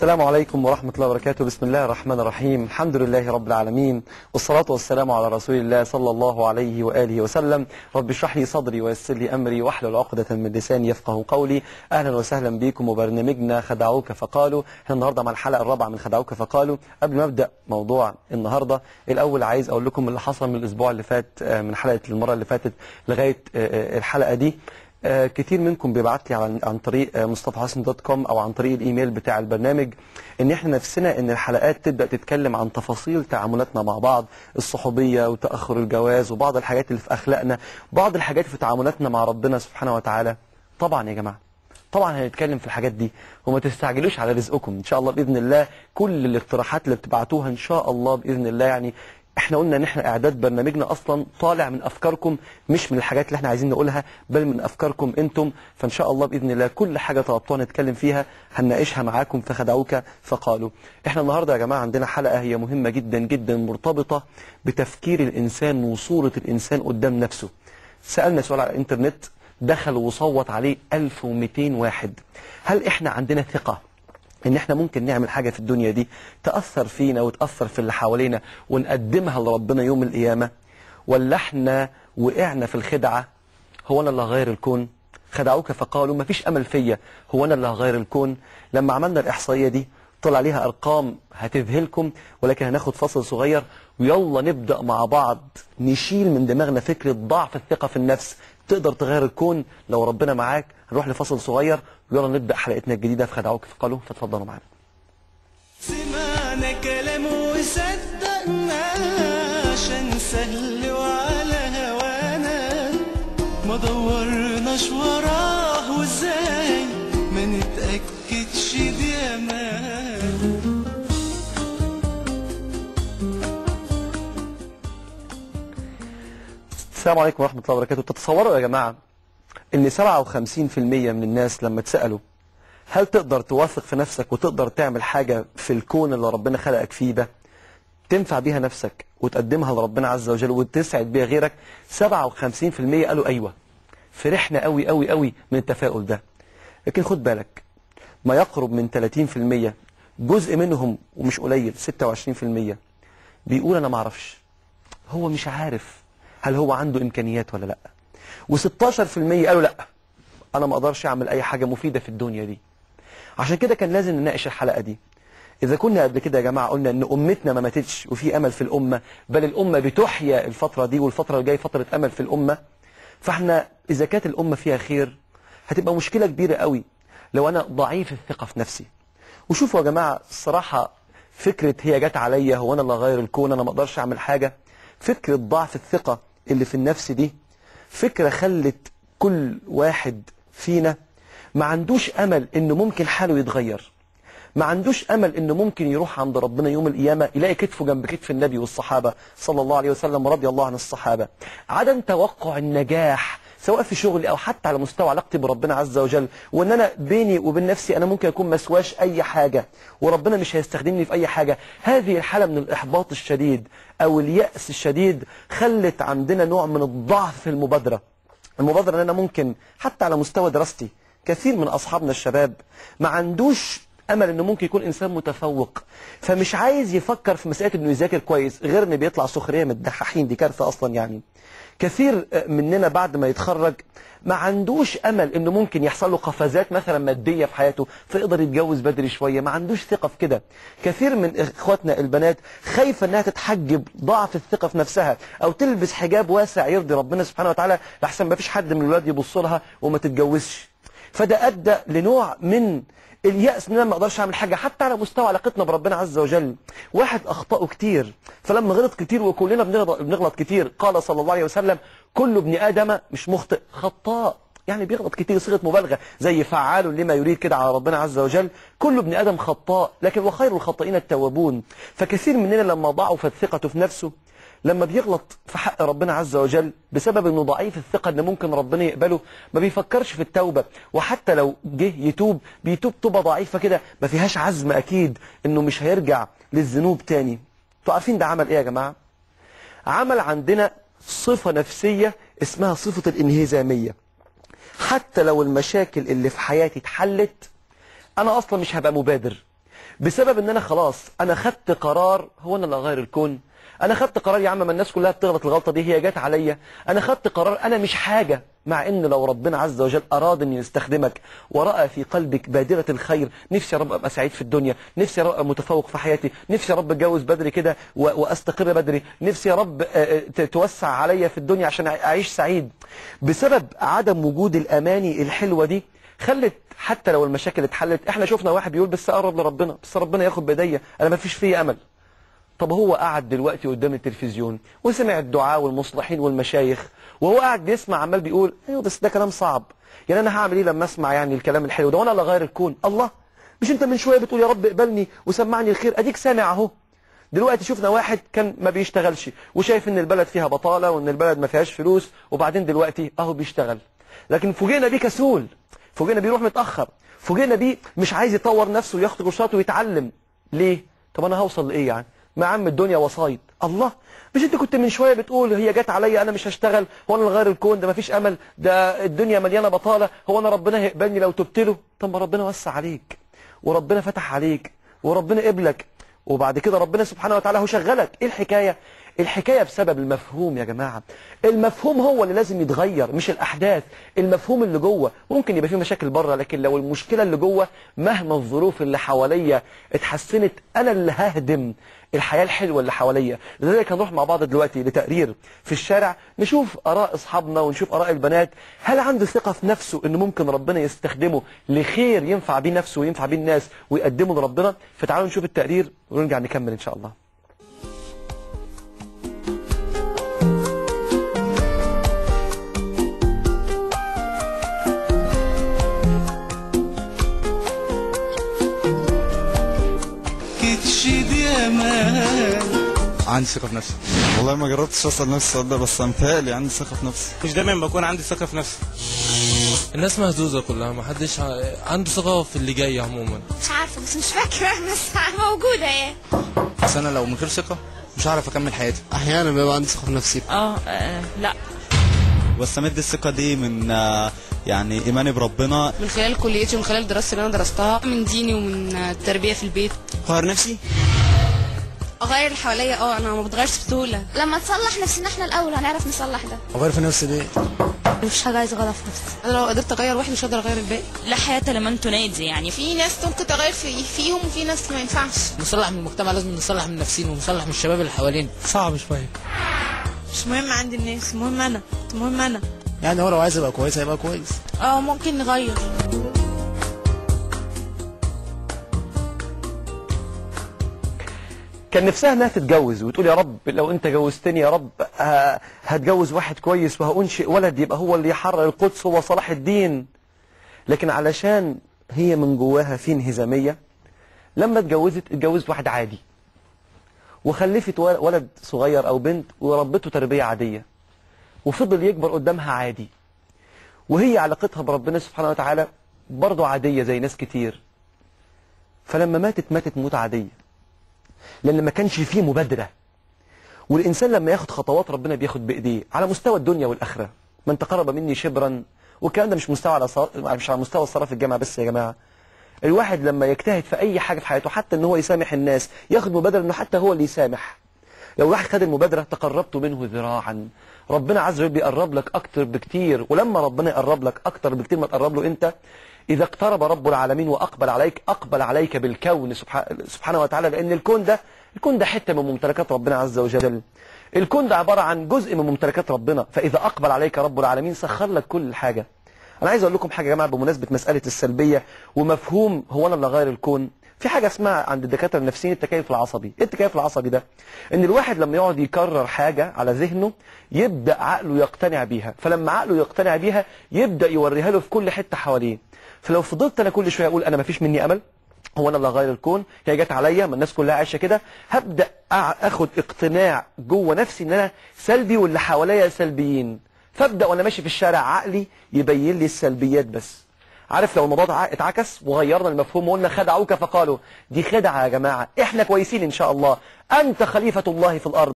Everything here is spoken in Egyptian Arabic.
السلام عليكم ورحمة الله وبركاته بسم الله الرحمن الرحيم الحمد لله رب العالمين والصلاة والسلام على رسول الله صلى الله عليه وآله وسلم رب اشرح لي صدري ويسر لي أمري واحلل عقدة من لساني يفقه قولي أهلا وسهلا بكم وبرنامجنا خدعوك فقالوا احنا النهاردة مع الحلقة الرابعة من خدعوك فقالوا قبل ما أبدأ موضوع النهاردة الأول عايز أقول لكم اللي حصل من الأسبوع اللي فات آه، من حلقة المرة اللي فاتت لغاية آه، آه، الحلقة دي آه، كتير منكم بيبعت لي عن, عن طريق آه، مصطفى حسن دوت كوم او عن طريق الايميل بتاع البرنامج ان احنا نفسنا ان الحلقات تبدا تتكلم عن تفاصيل تعاملاتنا مع بعض الصحوبيه وتاخر الجواز وبعض الحاجات اللي في اخلاقنا بعض الحاجات في تعاملاتنا مع ربنا سبحانه وتعالى طبعا يا جماعه طبعا هنتكلم في الحاجات دي وما تستعجلوش على رزقكم ان شاء الله باذن الله كل الاقتراحات اللي بتبعتوها ان شاء الله باذن الله يعني احنا قلنا ان احنا اعداد برنامجنا اصلا طالع من افكاركم مش من الحاجات اللي احنا عايزين نقولها بل من افكاركم انتم فان شاء الله باذن الله كل حاجه طلبتوها نتكلم فيها هنناقشها معاكم فخدعوك فقالوا احنا النهارده يا جماعه عندنا حلقه هي مهمه جدا جدا مرتبطه بتفكير الانسان وصوره الانسان قدام نفسه سالنا سؤال على الانترنت دخل وصوت عليه 1200 واحد هل احنا عندنا ثقه ان احنا ممكن نعمل حاجة في الدنيا دي تأثر فينا وتأثر في اللي حوالينا ونقدمها لربنا يوم القيامة ولا احنا وقعنا في الخدعة هو انا اللي هغير الكون خدعوك فقالوا ما فيش امل فيا هو انا اللي هغير الكون لما عملنا الاحصائية دي طلع عليها ارقام هتذهلكم ولكن هناخد فصل صغير ويلا نبدأ مع بعض نشيل من دماغنا فكرة ضعف الثقة في النفس تقدر تغير الكون لو ربنا معاك هنروح لفصل صغير ويلا نبدأ حلقتنا الجديدة في خدعوك فقالوا فتفضلوا معانا سمعنا كلام وصدقنا عشان سهل وعلى هوانا ما دورناش وراه وازاي ما نتأكدش دي امان السلام عليكم ورحمة الله وبركاته تتصوروا يا جماعة ان 57% من الناس لما اتسألوا هل تقدر توثق في نفسك وتقدر تعمل حاجة في الكون اللي ربنا خلقك فيه ده تنفع بيها نفسك وتقدمها لربنا عز وجل وتسعد بيها غيرك 57% قالوا ايوه فرحنا قوي قوي قوي من التفاؤل ده لكن خد بالك ما يقرب من 30% جزء منهم ومش قليل 26% بيقول انا ما اعرفش هو مش عارف هل هو عنده امكانيات ولا لا و16% قالوا لا انا ما اقدرش اعمل اي حاجة مفيدة في الدنيا دي عشان كده كان لازم نناقش الحلقة دي إذا كنا قبل كده يا جماعة قلنا إن أمتنا ما ماتتش وفي أمل في الأمة بل الأمة بتحيا الفترة دي والفترة الجاية فترة أمل في الأمة فإحنا إذا كانت الأمة فيها خير هتبقى مشكلة كبيرة قوي لو أنا ضعيف الثقة في نفسي وشوفوا يا جماعة الصراحة فكرة هي جت عليا هو أنا اللي أغير الكون أنا ما أقدرش أعمل حاجة فكرة ضعف الثقة اللي في النفس دي فكرة خلت كل واحد فينا ما عندوش أمل إنه ممكن حاله يتغير ما عندوش أمل إنه ممكن يروح عند ربنا يوم القيامة يلاقي كتفه جنب كتف النبي والصحابة صلى الله عليه وسلم ورضي الله عن الصحابة عدم توقع النجاح سواء في شغلي أو حتى على مستوى علاقتي بربنا عز وجل وإن أنا بيني وبين نفسي أنا ممكن أكون مسواش أي حاجة وربنا مش هيستخدمني في أي حاجة هذه الحالة من الإحباط الشديد أو اليأس الشديد خلت عندنا نوع من الضعف في المبادرة المبادرة ان انا ممكن حتى على مستوى دراستي كثير من اصحابنا الشباب ما عندوش امل انه ممكن يكون انسان متفوق فمش عايز يفكر في مساله انه يذاكر كويس غير انه بيطلع سخريه من الدحاحين دي كارثه اصلا يعني كثير مننا بعد ما يتخرج ما عندوش امل انه ممكن يحصل له قفزات مثلا ماديه في حياته فيقدر يتجوز بدري شويه ما عندوش ثقه في كده كثير من اخواتنا البنات خايفه انها تتحجب ضعف الثقه في نفسها او تلبس حجاب واسع يرضي ربنا سبحانه وتعالى لحسن ما فيش حد من الولاد يبص لها وما تتجوزش فده ادى لنوع من اليأس ان انا ما اقدرش اعمل حاجه حتى على مستوى علاقتنا بربنا عز وجل واحد اخطأه كتير فلما غلط كتير وكلنا بنغلط, بنغلط كتير قال صلى الله عليه وسلم كل ابن ادم مش مخطئ خطاء يعني بيغلط كتير صيغه مبالغه زي فعال لما يريد كده على ربنا عز وجل كل ابن ادم خطاء لكن وخير الخطائين التوابون فكثير مننا لما ضعفت ثقته في نفسه لما بيغلط في حق ربنا عز وجل بسبب انه ضعيف الثقة ان ممكن ربنا يقبله ما بيفكرش في التوبة وحتى لو جه يتوب بيتوب توبة ضعيفة كده ما فيهاش عزم اكيد انه مش هيرجع للذنوب تاني انتوا عارفين ده عمل ايه يا جماعة عمل عندنا صفة نفسية اسمها صفة الانهزامية حتى لو المشاكل اللي في حياتي اتحلت انا اصلا مش هبقى مبادر بسبب ان انا خلاص انا خدت قرار هو انا اللي اغير الكون انا خدت قرار يا عم ما الناس كلها بتغلط الغلطه دي هي جت عليا انا خدت قرار انا مش حاجه مع ان لو ربنا عز وجل اراد ان يستخدمك وراى في قلبك بادره الخير نفسي يا رب ابقى سعيد في الدنيا نفسي يا رب ابقى متفوق في حياتي نفسي يا رب اتجوز بدري كده و- واستقر بدري نفسي يا رب آه، آه، ت- توسع عليا في الدنيا عشان اعيش سعيد بسبب عدم وجود الاماني الحلوه دي خلت حتى لو المشاكل اتحلت احنا شفنا واحد بيقول بس اقرب لربنا بس ربنا ياخد بايديا انا ما فيش فيا امل طب هو قاعد دلوقتي قدام التلفزيون وسمع الدعاء والمصلحين والمشايخ وهو قاعد بيسمع عمال بيقول ايوه بس ده كلام صعب يعني انا هعمل ايه لما اسمع يعني الكلام الحلو ده وانا اللي اغير الكون الله مش انت من شويه بتقول يا رب اقبلني وسمعني الخير اديك سامع اهو دلوقتي شفنا واحد كان ما بيشتغلش وشايف ان البلد فيها بطاله وان البلد ما فيهاش فلوس وبعدين دلوقتي اهو بيشتغل لكن فوجئنا بيه كسول فوجئنا بيه يروح متاخر فوجئنا بيه مش عايز يطور نفسه وياخد كورسات ويتعلم ليه طب انا هوصل لايه يعني ما عم الدنيا وسايط الله مش انت كنت من شويه بتقول هي جت عليا انا مش هشتغل هو انا اللي غير الكون ده مفيش امل ده الدنيا مليانه بطاله هو انا ربنا هيقبلني لو تبت له طب ما ربنا وسع عليك وربنا فتح عليك وربنا قبلك وبعد كده ربنا سبحانه وتعالى هو شغلك ايه الحكايه الحكايه بسبب المفهوم يا جماعه المفهوم هو اللي لازم يتغير مش الاحداث المفهوم اللي جوه ممكن يبقى فيه مشاكل بره لكن لو المشكله اللي جوه مهما الظروف اللي حواليا اتحسنت انا اللي ههدم الحياه الحلوه اللي حواليا لذلك هنروح مع بعض دلوقتي لتقرير في الشارع نشوف اراء اصحابنا ونشوف اراء البنات هل عنده ثقه في نفسه ان ممكن ربنا يستخدمه لخير ينفع بيه نفسه وينفع بيه الناس ويقدمه لربنا فتعالوا نشوف التقرير ونرجع نكمل ان شاء الله كتشد يا مان عندي ثقة في نفسي والله ما جربتش اسأل نفسي السؤال ده بس متهيألي عندي ثقة في نفسي مش دايما بكون عندي ثقة في نفسي الناس مهزوزة كلها ما حدش ع- عنده ثقة في اللي جاي عموما مش عارفة بس مش فاكرة بس موجودة يعني بس انا لو من غير ثقة مش هعرف اكمل حياتي احيانا بيبقى عندي ثقة في نفسي اه آه، لا واستمد الثقة دي من آه، يعني إيماني بربنا من خلال كليتي ومن خلال دراستي اللي انا درستها من ديني ومن التربيه في البيت قهر نفسي اغير اللي حواليا اه انا ما بتغيرش بسهوله لما تصلح نفسنا احنا الأول هنعرف نصلح ده أغير في نفسي ليه؟ مفيش حاجة عايزة غلط في نفسي انا لو قدرت اغير واحد مش هقدر اغير الباقي لا حياة لمن تنادي يعني في ناس ممكن تغير في فيهم وفي ناس ما ينفعش نصلح من المجتمع لازم نصلح من نفسينا ونصلح من الشباب اللي حوالينا صعب شوية مش مهم عند الناس مهم انا مهم انا يعني هو لو عايز يبقى كويس هيبقى كويس اه ممكن نغير كان نفسها انها تتجوز وتقول يا رب لو انت جوزتني يا رب ه- هتجوز واحد كويس وهأنشئ ولد يبقى هو اللي يحرر القدس هو صلاح الدين لكن علشان هي من جواها في انهزامية لما اتجوزت اتجوزت واحد عادي وخلفت ول- ولد صغير او بنت وربته تربية عادية وفضل يكبر قدامها عادي وهي علاقتها بربنا سبحانه وتعالى برضه عادية زي ناس كتير فلما ماتت ماتت موت عادية لان ما كانش فيه مبادره والانسان لما ياخد خطوات ربنا بياخد بايديه على مستوى الدنيا والاخره من تقرب مني شبرا والكلام ده مش مستوى على صار... مش على مستوى الصلاه في الجامعه بس يا جماعه الواحد لما يجتهد في اي حاجه في حياته حتى ان هو يسامح الناس ياخد مبادره انه حتى هو اللي يسامح لو واحد خد المبادره تقربت منه ذراعا ربنا عز وجل بيقرب لك اكتر بكتير ولما ربنا يقرب لك اكتر بكتير ما تقرب له انت اذا اقترب رب العالمين واقبل عليك اقبل عليك بالكون سبحانه, سبحانه وتعالى لان الكون ده الكون ده حته من ممتلكات ربنا عز وجل الكون ده عباره عن جزء من ممتلكات ربنا فاذا اقبل عليك رب العالمين سخر لك كل حاجه انا عايز اقول لكم حاجه يا جماعه بمناسبه مساله السلبيه ومفهوم هو انا اللي غير الكون في حاجه اسمها عند الدكاتره النفسيين التكيف العصبي ايه التكيف العصبي ده ان الواحد لما يقعد يكرر حاجه على ذهنه يبدا عقله يقتنع بيها فلما عقله يقتنع بيها يبدا يوريها له في كل حته حواليه فلو فضلت انا كل شويه اقول انا مفيش مني امل هو انا اللي هغير الكون هي جت عليا ما الناس كلها عايشه كده هبدا أع- اخد اقتناع جوه نفسي ان انا سلبي واللي حواليا سلبيين فابدا وانا ماشي في الشارع عقلي يبين لي السلبيات بس عارف لو الموضوع ده ع- اتعكس وغيرنا المفهوم وقلنا خدعوك فقالوا دي خدعه يا جماعه احنا كويسين ان شاء الله انت خليفه الله في الارض